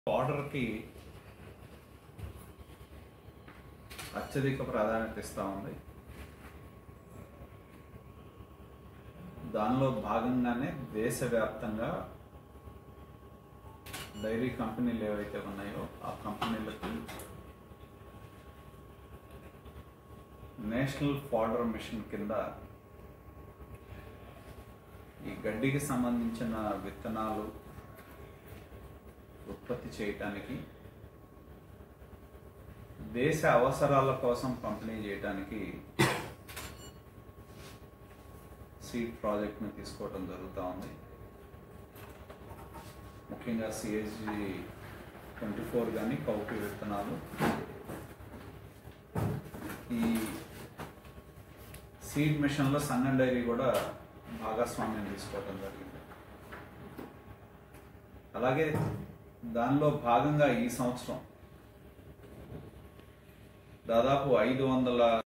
ఆర్డర్కి అత్యధిక ప్రాధాన్యత ఇస్తూ ఉంది దానిలో భాగంగానే దేశవ్యాప్తంగా డైరీ కంపెనీలు ఏవైతే ఉన్నాయో ఆ కంపెనీలకి నేషనల్ ఫాడర్ మిషన్ కింద ఈ గడ్డికి సంబంధించిన విత్తనాలు ఉత్పత్తి చేయటానికి దేశ అవసరాల కోసం పంపిణీ చేయడానికి సీడ్ ప్రాజెక్ట్ని తీసుకోవడం జరుగుతూ ఉంది ముఖ్యంగా సిఎస్జి ట్వంటీ ఫోర్ కానీ కౌపి విత్తనాలు ఈ సీడ్ మిషన్లో సంగం డైరీ కూడా భాగస్వామ్యం తీసుకోవడం జరిగింది అలాగే దానిలో భాగంగా ఈ సంవత్సరం దాదాపు ఐదు వందల